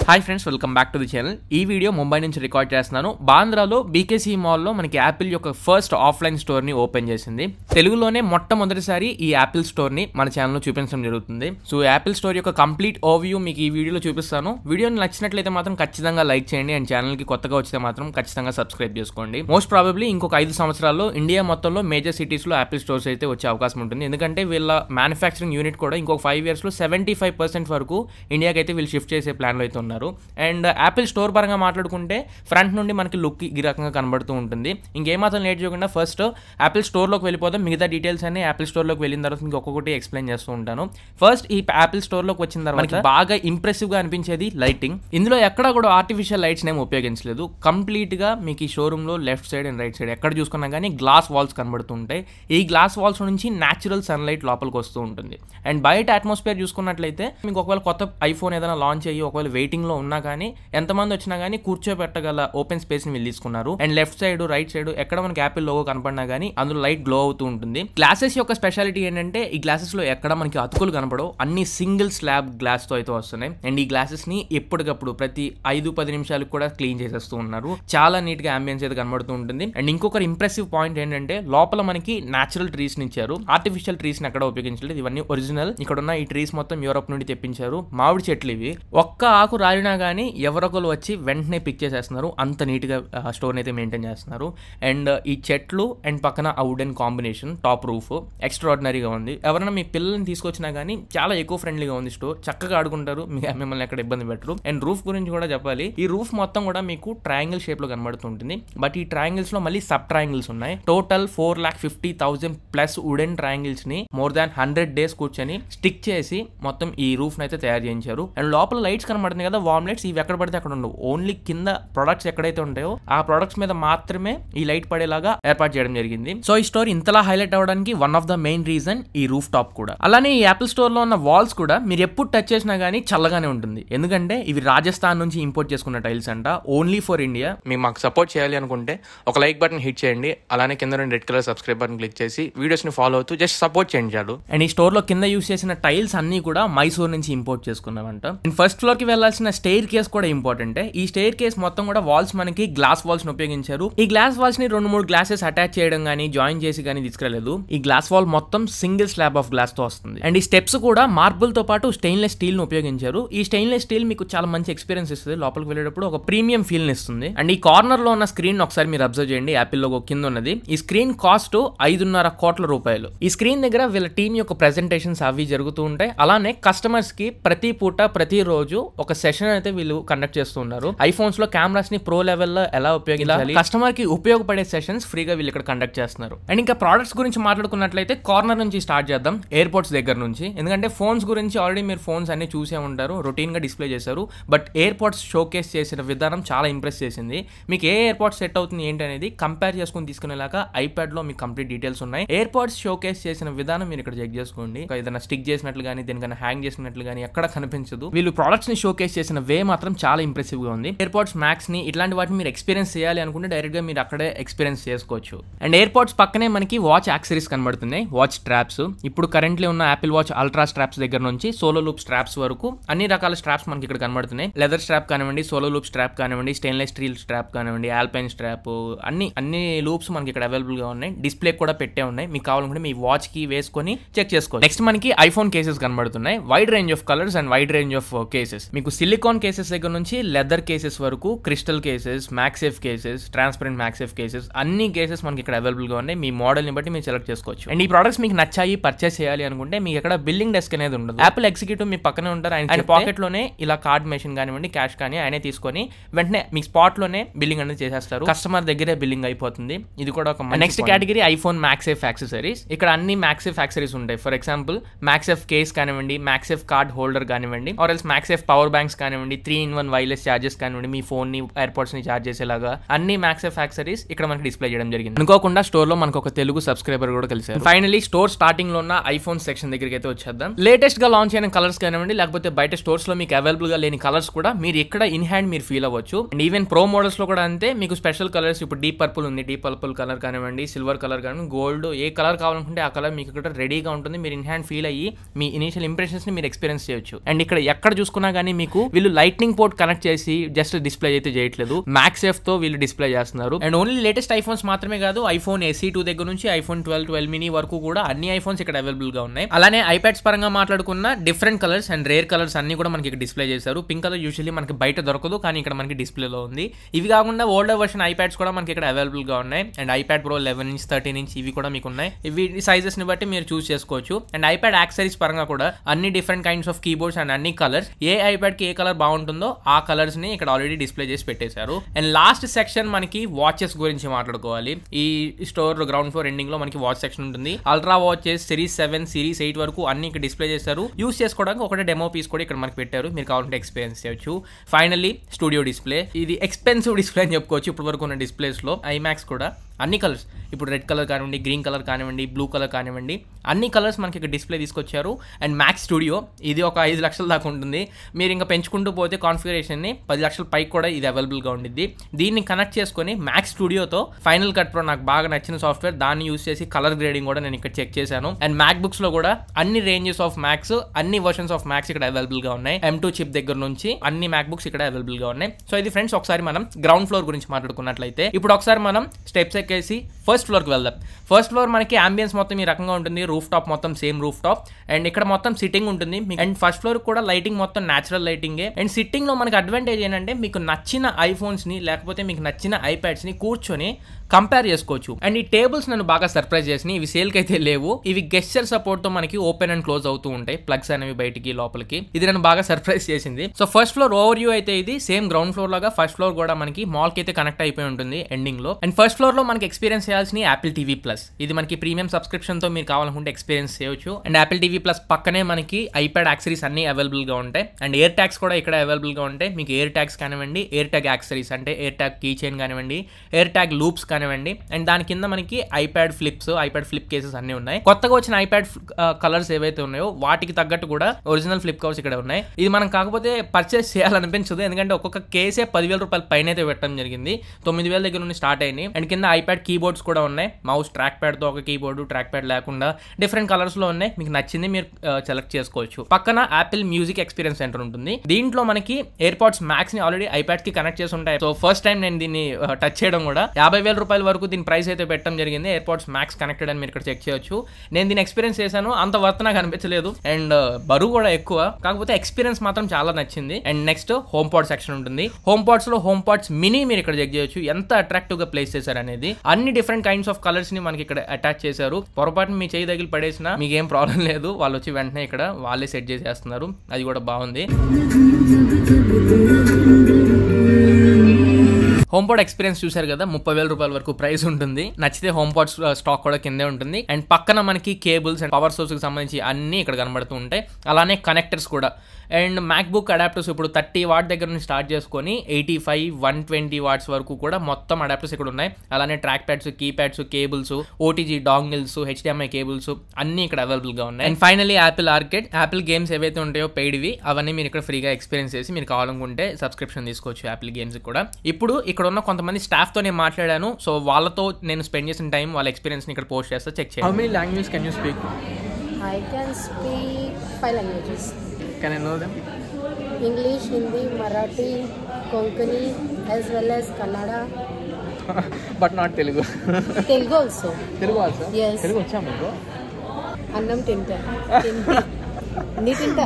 Hi friends welcome back to the channel ఈ video Mumbai నుంచి record చేస్తున్నాను బాంద్రాలో బీకేసీ మాల్లో మనకి యాపిల్ యొక్క ఫస్ట్ ఆఫ్లైన్ స్టోర్ని ఓపెన్ చేసింది తెలుగులోనే మొట్టమొదటిసారి ఈ యాపిల్ స్టోర్ని మన ఛానల్లో చూపించడం జరుగుతుంది సో యాపిల్ స్టోర్ యొక్క కంప్లీట్ ఓవ్యూ మీకు ఈ వీడియోలో చూపిస్తాను వీడియోని నచ్చినట్లయితే మాత్రం ఖచ్చితంగా లైక్ చేయండి అండ్ ఛానల్కి కొత్తగా వచ్చితే మాత్రం ఖచ్చితంగా సబ్స్క్రైబ్ చేసుకోండి మోస్ట్ ప్రాబబ్లీ ఇంకొక ఐదు సంవత్సరాల్లో ఇండియా మొత్తంలో మేజర్ సిటీస్లో యాపిల్ స్టోర్స్ అయితే వచ్చే అవకాశం ఉంటుంది ఎందుకంటే వీళ్ళ మ్యానుఫ్యాక్చరింగ్ యూనిట్ కూడా ఇంకొక ఫైవ్ ఇయర్స్లో సెవెంటీ ఫైవ్ పర్సెంట్ వరకు ఇండియాకి అయితే వీళ్ళు షిఫ్ట్ చేసే ప్లాన్లో అయితే ఉన్నారు అండ్ యాపిల్ స్టోర్ పరంగా మాట్లాడుకుంటే ఫ్రంట్ నుండి మనకి లుక్ ఈ రకంగా కనబడుతూ ఉంటుంది ఇంకేమాత్రం లేట్ చేయకుండా ఫస్ట్ యాపిల్ స్టోర్లోకి వెళ్ళిపోతాం మిగతా డీటెయిల్స్ అన్ని యాపిల్ స్టోర్లోకి వెళ్ళిన తర్వాత మీకు ఒక్కొక్కటి ఎక్స్ప్లెయిన్ చేస్తూ ఉంటాను ఫస్ట్ ఈ యాపిల్ స్టోర్లోకి వచ్చిన తర్వాత మనకి బాగా ఇంప్రెసివ్గా అనిపించేది లైటింగ్ ఇందులో ఎక్కడ కూడా ఆర్టిఫిషియల్ లైట్స్ ఏమి ఉపయోగించలేదు కంప్లీట్గా మీకు ఈ షోరూంలో left side and right side ఎక్కడ చూసుకున్నా కానీ గ్లాస్ వాల్స్ కనబడుతుంటాయి ఈ గ్లాస్ వాల్స్ నుంచి న్యాచురల్ సన్లైట్ లోపలికి వస్తూ ఉంటుంది అండ్ బయట అట్మాస్ఫియర్ చూసుకున్నట్లయితే మీకు ఒకవేళ కొత్త ఐఫోన్ ఏదైనా లాంచ్ అయ్యి ఒకవేళ వెయిటింగ్లో ఉన్నా కానీ ఎంతమంది వచ్చినా కానీ కూర్చోబెట్టగల ఓపెన్ స్పేస్ని వీళ్ళు తీసుకున్నారు and left side right side ఎక్కడ మనకి యాపిల్ లోగో కనపడినా కానీ అందులో లైట్ గ్లో అవుతూ ఉంటుంది గ్లాసెస్ యొక్క స్పెషాలిటీ ఏంటంటే ఈ గ్లాసెస్ లో ఎక్కడ మనకి అతుకులు కనపడవు అన్ని సింగిల్ స్లాబ్ గ్లాస్ తో అయితే వస్తున్నాయి అండ్ ఈ గ్లాసెస్ ని ఎప్పటికప్పుడు ప్రతి ఐదు పది నిమిషాలకు కూడా క్లీన్ చేసేస్తూ ఉన్నారు చాలా నీట్ గా అంబియన్స్ అయితే కనబడుతూ ఉంటుంది అండ్ ఇంకొక ఇంప్రెసివ్ పాయింట్ ఏంటంటే లోపల మనకి నేచురల్ ట్రీస్ ని ఇచ్చారు ఆర్టిఫిషియల్ ట్రీస్ ని ఎక్కడ ఉపయోగించలేదు ఇవన్నీ ఒరిజినల్ ఇక్కడ ఉన్న ఈ ట్రీస్ మొత్తం యూరోప్ నుండి తెప్పించారు మామిడి చెట్లు ఇవి ఒక్క ఆకు రాలినా కానీ ఎవరొకరు వచ్చి వెంటనే పిక్ చేసేస్తున్నారు అంత నీట్ గా స్టోర్ అయితే మెయింటైన్ చేస్తున్నారు అండ్ ఈ చెట్లు అండ్ పక్కన ఆ వుడెన్ కాంబినేషన్ టాప్ రూఫ్ ఎక్స్ట్రాడినరీగా ఉంది ఎవరైనా మీ పిల్లల్ని తీసుకొచ్చినా కానీ చాలా ఎక్కువ ఫ్రెండ్లీగా ఉంది స్టోర్ చక్కగా ఆడుకుంటారు మీ మిమ్మల్ని ఎక్కడ ఇబ్బంది పెట్టరు అండ్ రూఫ్ గురించి కూడా చెప్పాలి ఈ రూఫ్ మొత్తం కూడా మీకు ట్రయాంగిల్ షేప్ లో కనబడుతుంటుంది బట్ ఈ ట్రయాంగిల్స్ లో మళ్ళీ సబ్ ట్రయాంగిల్స్ ఉన్నాయి total four lakh fifty thousand plus wooden triangles ని మోర్ దాన్ హండ్రెడ్ డేస్ కూర్చొని స్టిక్ చేసి మొత్తం ఈ రూఫ్ అయితే తయారు చేయించారు అండ్ లోపల లైట్స్ కనబడుతుంది కదా వామ్ లైట్స్ ఇవి ఎక్కడ పడితే అక్కడ ఉండవు ఓన్లీ కింద ప్రొడక్ట్స్ ఎక్కడైతే ఉంటాయో ఆ ప్రొడక్ట్స్ మీద మాత్రమే ఈ లైట్ పడేలాగా ఏర్పాటు చేయడం జరిగింది సో ఈ స్టోర్ ఇంతలా హైలైట్ అవ్వడానికి one of the main reason ఈ రూఫ్ టాప్ కూడా అలానే ఈ యాపిల్ స్టోర్ లో ఉన్న వాల్స్ కూడా మీరు ఎప్పుడు టచ్ చేసినా గానీ చల్లగానే ఉంటుంది ఎందుకంటే ఇవి రాజస్థాన్ నుంచి ఇంపోర్ట్ చేసుకున్న టైల్స్ అంట ఓన్లీ ఫర్ ఇండియా మీరు మాకు సపోర్ట్ చేయాలి అనుకుంటే ఒక లైక్ బటన్ హిట్ చేయండి అలానే కింద రెండు red colour subscribe button click చేసి వీడియోస్ ని ఫాలో అవుతూ జస్ట్ సపోర్ట్ చేయండి చాలు అండ్ ఈ స్టోర్ లో కింద యూస్ చేసిన టైల్స్ అన్ని కూడా మైసూర్ నుంచి ఇంపోర్ట్ చేసుకున్నామంట అండ్ ఫస్ట్ ఫ్లోర్ కి వెళ్లాల్సిన స్టేర్ కేస్ కూడా ఇంపార్టెంట్ ఈ స్టేర్ కేస్ మొత్తం కూడా వాల్స్ మనకి గ్లాస్ వాల్స్ ని ఉపయోగించారు ఈ గ్లాస్ వాల్స్ ని రెండు మూడు గ్లాసెస్ అటాచ్ చేయడం గానీ జాయిన్ చేసి గానీ తీసుకురాలేదు ఈ గ్లాస్ వాల్ మొత్తం సింగిల్ స్లాబ్ ఆఫ్ గ్లాస్ తో వస్తుంది అండ్ ఈ స్టెప్స్ కూడా మార్బుల్ తో పాటు స్టెయిన్లెస్ స్టీల్ ని ఉపయోగించారు ఈ స్టెయిన్లెస్ స్టీల్ మీకు చాలా మంచి ఎక్స్పీరియన్స్ ఇస్తుంది లోపలికి వెళ్ళేటప్పుడు ఒక ప్రీమియం ఫీల్ ని ఇస్తుంది అండ్ ఈ కార్నర్ లో ఉన్న స్క్రీన్ ఒకసారి మీరు అబ్జర్వ్ చేయండి యాపిల్ లో కింద ఉన్నది ఈ స్క్రీన్ కాస్ట్ ఐదున్నర కోట్ల రూపాయలు ఈ స్క్రీన్ దగ్గర వీళ్ళ టీం యొక్క ప్రెజెంటేషన్స్ అవి జరుగుతూ ఉంటాయి అలానే కస్టమర్స్ కి ప్రతి పూట ప్రతి రోజు ఒక సెషన్ అయితే వీళ్ళు కండక్ట్ చేస్తూ ఉన్నారు ఐఫోన్స్ లో కెమెరాస్ ని ప్రో లెవెల్ లో ఎలా ఉపయోగించాలి కస్టమర్ కి ఉపయోగపడే సెషన్స్ ఫ్రీగా వీళ్ళు ఇక్కడ కండక్ట్ చేస్తున్నారు అండ్ ఇంకా ప్రోడక్ట్స్ గురించి మాట్లాడుకున్నట్లయితే కార్నర్ నుంచి స్టార్ట్ చేద్దాం ఎయిర్పోర్ట్స్ దగ్గర నుంచి ఎందుకంటే ఫోన్స్ గురించి ఆల్రెడీ మీరు ఫోన్స్ అన్ని చూసే ఉంటారు రొటీన్ గా డిస్ప్లే చేశారు బట్ ఎయిర్పోర్ట్స్ షోకేస్ చేసిన విధానం చాలా ఇంప్రెస్ చేసింది మీకు ఏ ఎయిర్పోర్ట్ సెట్ అవుతుంది ఏంటి అనేది కంపేర్ చేసుకుని తీసుకునేలాగా ఐప్యాడ్ లో మీకు కంప్లీట్ డీటెయిల్స్ ఉన్నాయి ఎయిర్పోర్ట్స్ షోకేస్ చేసిన విధానం మీరు ఇక్కడ చెక్ చేసుకోండి ఇంకా ఏదైనా స్టిక్ చేసినట్లు కానీ దేనికైనా హ్యాంగ్ చేసినట్లు కానీ ఎక్కడ కనిపించదు వీళ్ళు ప్రొడక్ట్స్ ని షోకేస్ చేసిన వే మాత్రం చాలా ఇంప్రెసివ్ గా ఉంది ఎయిర్పోర్ట్స్ మ్యాక్స్ ని ఇట్లాంటి వాటిని మీరు ఎక్స్పీరియన్స్ చేయాలి అనుకుంటే డైరెక్ట్ గా మీరు అక్కడే ఎక్స్పీరియన్స్ చేసుకోవచ్చు అండ్ ఎయిర్పోర్ట్స్ పక్కనే మనకి వాచ్ యాక్సరీస్ కనబడుతున్నాయి వాచ్ స్ట్రాప్స్ ఇప్పుడు కరెంట్లీ ఉన్న యాపిల్ వాచ్ అల్ట్రా స్ట్రాప్స్ దగ్గర నుంచి సోలో లూప్ స్ట్రాప్స్ వరకు అన్ని రకాల స్ట్రాప్స్ మనకి ఇక్కడ కనబడుతున్నాయి లెదర్ స్ట్రాప్ కానివ్వండి సోలో లూప్ స్ట్రాప్ కానివ్వండి స్టెయిన్లెస్ స్టీల్ స్ట్రాప్ కానివ్వండి ఆల్పైన్ స్ట్రాప్ అన్ని అన్ని లూప్స్ మనకి ఇక్కడ అవైలబుల్ గా ఉన్నాయి డిస్ప్లే కూడా పెట్టే ఉన్నాయి మీకు కావాలనుకుంటే మీ వాచ్ కి వేసుకొని చెక్ చేసుకోవచ్చు నెక్స్ట్ మనకి ఐఫోన్ కేసెస్ కనబడుతున్నాయి wide range of colours and wide range of cases మీకు సిలికాన్ కేసెస్ దగ్గర నుంచి లెదర్ కేసెస్ వరకు crystal cases MagSafe cases transparent MagSafe cases అన్ని కేసెస్ మనకి ఇక్కడ అవైలబుల్ గా ఉన్నాయి మీ మోడల్ ని బట్టి మీరు సెలెక్ట్ చేసుకోవచ్చు అండ్ ఈ ప్రొడక్ట్స్ మీకు నచ్చాయి పర్చేస్ చేయాలి అనుకుంటే మీకు ఇక్కడ బిల్లింగ్ డెస్క్ అనేది ఉండదు యాపిల్ ఎగ్జిక్యూటివ్ మీ పక్కనే ఉంటారు ఆయన ఆయన పాకెట్ లోనే ఇలా కార్డ్ మెషిన్ కానివ్వండి క్యాష్ కానీ ఆయనే తీసుకొని వెంటనే మీ స్పాట్ లోనే బిల్లింగ్ అనేది చేసేస్తారు కస్టమర్ దగ్గరే బిల్లింగ్ అయిపోతుంది ఇది కూడా ఒక next category iPhone MagSafe accessories ఇక్కడ అన్ని మ్యాక్సేఫ్ యాక్సెసరీస్ ఉంటాయి ఫర్ ఎగ్జాంపుల్ మ్యాక్సేఫ్ కేస్ కానివ్వండి మ్యాక్సేఫ్ కార్డ్ హోల్డర్ కానివ్వండి or else MagSafe power banks కానివ్వండి three in one wireless chargers కానివ్వండి మీ ఫోన్ ని ఎయిర్పోర్ట్స్ ని చార్జ్ చేసేలాగా అన్ని మ్యాక్సేఫ్ యాక్సరీస్ ఇక్కడ మనకి డిస్ప్లే చేయడం జరిగింది అనుకోకుండా స్టోర్ లో మనకు ఒక తెలుగు సబ్స్క్రైబర్ కూడా కలిసారు ఫైనలీ స్టోర్ స్టార్టింగ్ లో ఉన్న ఐఫోన్ సెక్షన్ దగ్గరికి అయితే వచ్చేద్దాం లేటెస్ట్ గా లాంచ్ అయిన కలర్స్ కానివ్వండి లేకపోతే బయట స్టోర్స్ లో మీకు అవైలబుల్ గా లేని కలర్స్ కూడా మీరు ఇక్కడ ఇన్ హ్యాండ్ మీరు ఫీల్ అవ్వచ్చు అండ్ ఈవెన్ ప్రో మోడల్స్ లో కూడా అంతే మీకు స్పెషల్ కలర్స్ ఇప్పుడు డీప్ పర్పుల్ ఉంది డీప్ పర్పుల్ కలర్ కానివ్వండి సిల్వర్ కలర్ కానివ్వండి గోల్డ్ ఏ కలర్ కావాలనుకుంటే ఆ కలర్ మీకు ఇక్కడ రెడీగా ఉంటుంది మీరు ఇన్ హ్యాండ్ ఫీల్ అయ్యి మీ ఇనిషియల్ ఇంప్రెషన్స్ ని మీరు ఎక్స్పీరియన్స్ చేయొచ్చు అండ్ ఇక్కడ ఎక్కడ చూసుకున్నా కానీ మీకు వీళ్ళు లైట్నింగ్ పోర్ట్ కనెక్ట్ చేసి జస్ట్ డిస్ప్లే అయితే చేయట్లేదు మ్యాక్స్ ఎఫ్ తో వీళ్ళు డిస్ప్లే చేస్తున్నారు అండ్ ఓన్లీ లేటెస్ట్ ఐఫోన్స్ మాత్రమే కాదు ఐఫోన్ ఎస్సీ టూ దగ్గర నుంచి ఐఫోన్ ట్వెల్వ్ ట్వెల్వ్ మినీ వరకు కూడా అన్ని ఐఫోన్స్ ఇక్కడ అవైలబుల్ గా ఉన్నాయి అలానే ఐప్యాడ్స్ పరంగా మాట్లాడుకున్న different colours and rare colours అన్ని కూడా మనకి ఇక్కడ డిస్ప్లే చేశారు పింక్ కలర్ యూజువల్లీ మనకి బయట దొరకదు కానీ ఇక్కడ మనకి డిస్ప్లేలో ఉంది ఇవి కాకుండా ఓల్డర్ వర్షన్ ఐప్యాడ్స్ కూడా మనకి ఇక్కడ అవైలబుల్ గా ఉన్నాయి and iPad Pro eleven inch thirteen inch ఇవి కూడా మీకు ఉన్నాయి ఇవి సైజెస్ ని బట్టి మీరు చూస్ చేసుకోవచ్చు అండ్ ఐప్యాడ్ యాక్సరీస్ పరంగా కూడా అన్ని different kinds of keyboards and అన్ని కలర్స్ ఏ ఐప్యాడ్ కి ఏ కలర్ బాగుంటుందో ఆ కలర్స్ ని ఇక్కడ ఆల్రెడీ డిస్ప్లే చేసి పెట్టేశారు అండ్ లాస్ట్ సెక్షన్ మనకి వాచెస్ గురించి మాట్లాడుకోవాలి ఈ స్టోర్ గ్రౌండ్ ఫ్లోర్ ఎండింగ్ లో మనకి వాచ్ సెక్షన్ ఉంటుంది Ultra watches series seven series eight వరకు అన్ని ఇక్కడ డిస్ప్లే చేశారు యూస్ చేసుకోవడానికి ఒకటే డెమో పీస్ కూడా ఇక్కడ మనకి పెట్టారు మీరు కావాలంటే ఎక్స్పీరియన్స్ చేయొచ్చు ఫైనల్లీ స్టూడియో డిస్ప్లే ఇది ఎక్స్పెన్సివ్ డిస్ప్లే అని చెప్పుకోవచ్చు ఇప్పటి వరకు ఉన్న డిస్ప్లేస్ లో ఐమాక్స్ కూడా అన్ని కలర్స్ ఇప్పుడు రెడ్ కలర్ కానివ్వండి గ్రీన్ కలర్ కానివ్వండి బ్లూ కలర్ కానివ్వండి అన్ని కలర్స్ మనకి ఇక్కడ డిస్ప్లే తీసుకొచ్చారు అండ్ మ్యాక్స్ స్టూడియో ఇది ఒక ఐదు లక్షల దాకా ఉంటుంది మీరు ఇంకా పెంచుకుంటూ పోతే కాన్ఫిగరేషన్ని పది లక్షల పైకి కూడా ఇది అవైలబుల్గా ఉండిద్ది దీన్ని కనెక్ట్ చేసుకొని మ్యాక్స్ స్టూడియోతో ఫైనల్ కట్ ప్రో నాకు బాగా నచ్చిన సాఫ్ట్వేర్ దాన్ని యూస్ చేసి కలర్ గ్రేడింగ్ కూడా నేను ఇక్కడ చెక్ చేశాను అండ్ మ్యాక్ బుక్స్ లో కూడా అన్ని రేంజెస్ ఆఫ్ మ్యాక్స్ అన్ని వర్షన్స్ ఆఫ్ మ్యాక్స్ ఇక్కడ అవైలబుల్ గా ఉన్నాయి ఎం టూ చిప్ దగ్గర నుంచి అన్ని మ్యాక్ బుక్స్ ఇక్కడ అవైలబుల్ గా ఉన్నాయి సో ఇది ఫ్రెండ్స్ ఒకసారి మనం గ్రౌండ్ ఫ్లోర్ గురించి మాట్లాడుకున్నట్లయితే ఇప్పుడు ఒకసారి మనం స్టెప్స్ ఎక్కేసి ఫస్ట్ ఫ్లోర్కి వెళ్దాం ఫస్ట్ ఫ్లోర్ మనకి అంబియన్స్ మొత్తం ఈ రకంగా ఉంటుంది రూఫ్ టాప్ మొత్తం సేమ్ రూఫ్ టాప్ అండ్ ఇక్కడ మొత్తం సిట్టింగ్ ఉంటుంది అండ్ ఫస్ట్ ఫ్లోర్ కూడా లైటింగ్ మొత్తం న్యాచురల్ లైటింగే అండ్ సిట్టింగ్ లో మనకి అడ్వాంటేజ్ ఏంటంటే మీకు నచ్చిన ఐఫోన్స్ ని లేకపోతే మీకు నచ్చిన ఐప్యాడ్స్ ని కూర్చొని కంపేర్ చేసుకోవచ్చు అండ్ ఈ టేబుల్స్ నన్ను బాగా సర్ప్రైజ్ చేసినాయి ఇవి సేల్ కి అయితే లేవు ఇవి గెస్చర్ సపోర్ట్ తో మనకి ఓపెన్ అండ్ క్లోజ్ అవుతూ ఉంటాయి ప్లగ్స్ అనేవి బయటికి లోపలికి ఇది నన్ను బాగా సర్ప్రైజ్ చేసింది so first floor over view అయితే ఇది సేమ్ గ్రౌండ్ ఫ్లోర్ లాగా ఫస్ట్ ఫ్లోర్ కూడా మనకి మాల్ కి అయితే కనెక్ట్ అయిపోయి ఉంటుంది ఎండింగ్ లో అండ్ ఫస్ట్ ఫ్లోర్ లో మనకి ఎక్స్పీరియన్స్ చేయాల్సిన యాపిల్ టీవీ ప్లస్ ఇది మనకి ప్రీమియం సబ్స్క్రిప్షన్ తో మీరు కావాలనుకుంటే ఎక్స్పీరియన్స్ చేయొచ్చు అండ్ యాపిల్ టీవీ ప్లస్ పక్కనే మనకి ఐప్యాడ్ యాక్సరీస్ అన్ని అవైలబుల్ గా ఉంటాయి అండ్ ఎయిర్ ట్యాగ్స్ కూడా ఇక్కడ అవైలబుల్ గా ఉంటాయి మీకు ఎయిర్ ట్యాగ్స్ కానివ్వండి ఎయిర్ ట్యాగ్ యాక్సరీస్ అంటే ఎయిర్ ట్యాగ్ కీ చైన్ కానివ్వండి ఎయిర్ ట్యాగ్ లూప్స్ కానివ్వండి అండ్ దాని కింద మనకి iPad flips iPad flip cases అన్ని ఉన్నాయి కొత్తగా వచ్చిన ఐప్యాడ్ కలర్స్ ఏవైతే ఉన్నాయో వాటికి తగ్గట్టు కూడా ఒరిజినల్ ఫ్లిప్ కవర్స్ ఇక్కడ ఉన్నాయి ఇది మనం కాకపోతే పర్చేస్ చేయాలనిపించదు ఎందుకంటే ఒక్కొక్క కేసే పదివేల రూపాయల పైన అయితే పెట్టడం జరిగింది తొమ్మిది వేల దగ్గర నుండి స్టార్ట్ అయింది అండ్ కింద ఐప్యాడ్ కీబోర్డ్స్ కూడా ఉన్నాయి మౌస్ ట్రాక్ ప్యాడ్ తో ఒక కీబోర్డు ట్రాక్ ప్యాడ్ లేకుండా డిఫరెంట్ కలర్స్ లో ఉన్నాయి మీకు నచ్చింది మీరు సెలెక్ట్ చేసుకోవచ్చు పక్కన యాపిల్ మ్యూజిక్ ఎక్స్పీరియన్స్ సెంటర్ ఉంటుంది దీంట్లో మనకి ఎయిర్పాడ్స్ మ్యాక్స్ ని ఆల్రెడీ ఐప్యాడ్ కి కనెక్ట్ చేసి ఉంటాయి సో ఫస్ట్ టైం నేను దీన్ని టచ్ చేయడం కూడా యాభై వేల రూపాయల వరకు దీని ప్రైస్ అయితే పెట్టడం జరిగింది ఎయిర్పాడ్స్ మ్యాక్స్ కనెక్టెడ్ అని మీరు ఇక్కడ చెక్ చేయొచ్చు నేను దీన్ని ఎక్స్పీరియన్స్ చేశాను అంత వర్త్ నాకు అనిపించలేదు అండ్ బరువు కూడా ఎక్కువ కాకపోతే ఎక్స్పీరియన్స్ మాత్రం చాలా నచ్చింది and next HomePod section ఉంటుంది హోమ్ పాడ్స్ లో హోమ్ పాడ్స్ మినీ మీరు ఇక్కడ చెక్ చేయొచ్చు ఎంత అట్రాక్టివ్ గా ప్లేస్ చేశారు అనేది అన్ని డిఫరెంట్ కైండ్స్ ఆఫ్ కలర్స్ ని మనకి ఇక్కడ అటాచ్ చేశారు పొరపాటున మీ చేయి తగిలి పడేసినా మీకు ఏం ప్రాబ్లం లేదు వాళ్ళు వచ్చి వెంటనే ఇక్కడ వాళ్ళే సెట్ చేసేస్తున్నారు అది కూడా బాగుంది హోమ్ పాడ్ ఎక్స్పీరియన్స్ చూసారు కదా ముప్పై వేల రూపాయల వరకు ప్రైస్ ఉంటుంది నచ్చితే హోమ్ పాడ్ స్టాక్ కూడా కిందే ఉంటుంది అండ్ పక్కన మనకి కేబుల్స్ అండ్ పవర్ సోర్స్ కి సంబంధించి అన్ని ఇక్కడ కనబడుతూ ఉంటాయి అలానే కనెక్టర్స్ కూడా అండ్ మ్యాక్ బుక్ అడాప్టర్స్ ఇప్పుడు థర్టీ వాట్ దగ్గర నుంచి స్టార్ట్ చేసుకొని eighty five one twenty watts వరకు కూడా మొత్తం అడాప్టర్స్ ఇక్కడ ఉన్నాయి అలానే trackpads keypads cables OTG dongles HDMI cables అన్ని ఇక్కడ అవైలబుల్ గా ఉన్నాయి and finally Apple Arcade Apple games ఏవైతే ఉంటాయో పెయిడ్వి అవన్నీ మీరు ఇక్కడ ఫ్రీగా ఎక్స్పీరియన్స్ చేసి మీరు కావాలనుకుంటే సబ్స్క్రిప్షన్ తీసుకోవచ్చు యాపిల్ గేమ్స్ కూడా ఇప్పుడు ఇక్కడ ఉన్న కొంతమంది స్టాఫ్ తో నేను మాట్లాడాను సో వాళ్ళతో నేను స్పెండ్ చేసిన టైం వాళ్ళ ఎక్స్పీరియన్స్ ఇక్కడ పోస్ట్ చేస్తా చెక్ చేయండి how many language can you speak I can speak five languages can I know them English, Hindi, Marathi, Konkani, as well as Kannada, but not Telugu Telugu also. Telugu also Yes. Telugu వచ్చా మీకు అన్నం తింటా తింటా నీ తింటా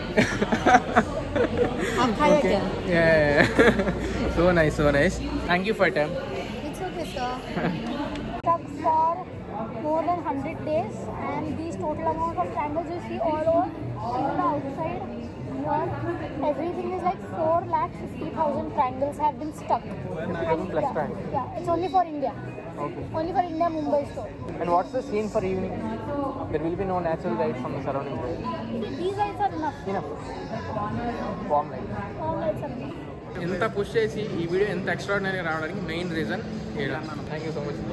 आप खाया क्या so nice so nice thank you for time It's okay, sir. stuck for more than 100 days and these total amount of triangles you see all over even the outside here everything is like 4 lakh 50,000 triangles have been stuck and, plus yeah, triangle. yeah it's only for India okay only for India Mumbai store And what's the scene for evening? There will be no natural light from the surroundings. Right? these lights are enough Enough. Warm light. all lights are enough ఎంత push చేసి ఈ video ఎంత ఎక్స్ట్రాడినరీగా రావడానికి main reason thank you so much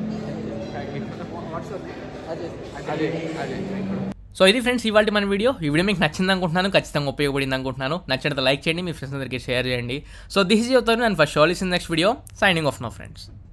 అదే అదే so ఇది friends ఇవాళ మన వీడియో ఈ వీడియో మీకు నచ్చింది అనుకుంటున్నాను ఖచ్చితంగా ఉపయోగపడింది అనుకుంటున్నాను నచ్చినట్టు లైక్ చేయండి మీ ఫ్రెండ్స్ అందరికీ షేర్ చేయండి so this is your and for షోలీస్ in next video signing off no friends